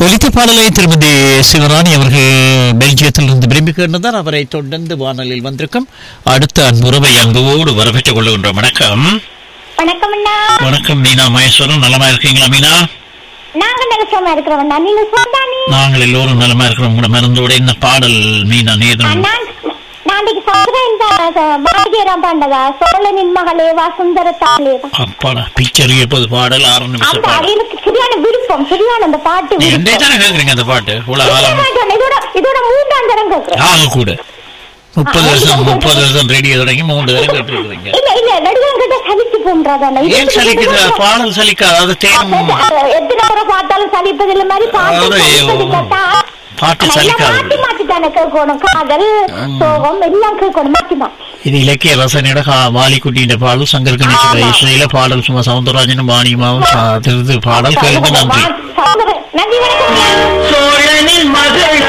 ஒலித்த பாடலை திருமதி சிவராணி அவர்கள் பெல்ஜியத்திலிருந்து விரும்பி கேட்டதால் அவரை தொடர்ந்து வானொலியில் வந்திருக்கும் அடுத்த அன்புறவை அன்போடு வரவேற்றுக் கொள்கின்றோம் வணக்கம் வணக்கம் அண்ணா வணக்கம் மீனா மகேஸ்வரன் நலமா இருக்கீங்களா மீனா நாங்க நகசமா இருக்கிறோம் அண்ணா நீங்க சொந்தானே நாங்கள் எல்லோரும் நலமா இருக்கிறோம் உங்களோட மருந்தோட இந்த பாடல் மீனா நேதம் அண்ணா நான் இன்னைக்கு சொல்றேன் இந்த பாரதியராம் பாண்டதா சோழனின் மகளே வா சுந்தர தாளேவா அப்பாடா பிக்சர் எப்போது பாடல் ஆறு நிமிஷம் அந்த பாடல் எனக்கு சரியான விருப்பம் சரியான அந்த பாட்டு நீ எண்டே விருப்பம் தானே கேட்குறீங்க அந்த பாட்டு இவ்வளவு காலம் நான் சொன்னேன், இதோட இதோட மூன்றாம் தரம் கேட்கிறேன் ஆக கூட முப்பது வருஷம் முப்பது வருஷம் ரேடியோ தொடங்கி மூன்று தரம் கேட்டுருக்கீங்க இல்ல இல்ல நடுவன் கிட்ட சலிச்சு போன்றாதாண்ணா ஏன் சலிக்குது பாடல் சலிக்காது அது தேனும் எத்தனை முறை பார்த்தாலும் சலிப்பது இல்ல மாதிரி பாட்டு அதான் சலிப்பது ஐயோ. இல்லட்டா. பாட்டு நல்லா சலிக்காது. மாத்தி மாத்தி தானே கேட்கணும் காதல் சோகம் எல்லாம் கேட்கணும் மாத்தி மாத்தி இது இலக்கிய ரசனையோட கா- வாலிக்குட்டியின் பாடல் சங்கர் கணேச ஆமா. இசையில பாடல் சும்மா சவுந்தரராஜனும் வாணியமாவும் சா- திருது பாடல் கேளுங்க நன்றி சகோதரன் நன்றி